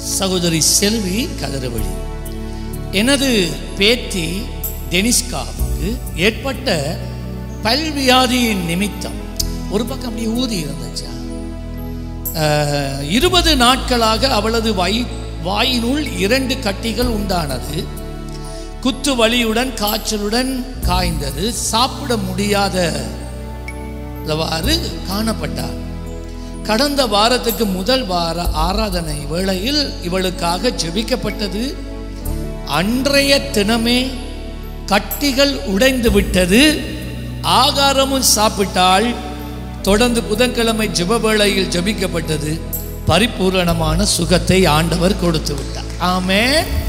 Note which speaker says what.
Speaker 1: சகோதரி செல்வி கதிரவழி எனது பேத்தி டெனிஸ்காவுக்கு ஏற்பட்ட பல்வியாதியின் நிமித்தம் ஒரு பக்கம் அப்படியே ஊதி இருந்துச்சா அஹ், இருபது நாட்களாக அவளது வை வாயினுள் இரண்டு கட்டிகள் உண்டானது குத்து வலியுடன் காய்ச்சலுடன் காய்ந்தது சாப்பிட முடியாதவாறு காணப்பட்டார் கடந்த வாரத்துக்கு முதல் வார ஆராதனை வேளையில் இவளுக்காக ஜெபிக்கப்பட்டது அன்றைய தினமே கட்டிகள் உடைந்து விட்டது ஆகாரமும் சாப்பிட்டால் தொடர்ந்து புதன்கிழமை ஜெப வேளையில் ஜெபிக்கப்பட்டது பரிபூரணமான சுகத்தை ஆண்டவர் கொடுத்து விட்டார் ஆமென்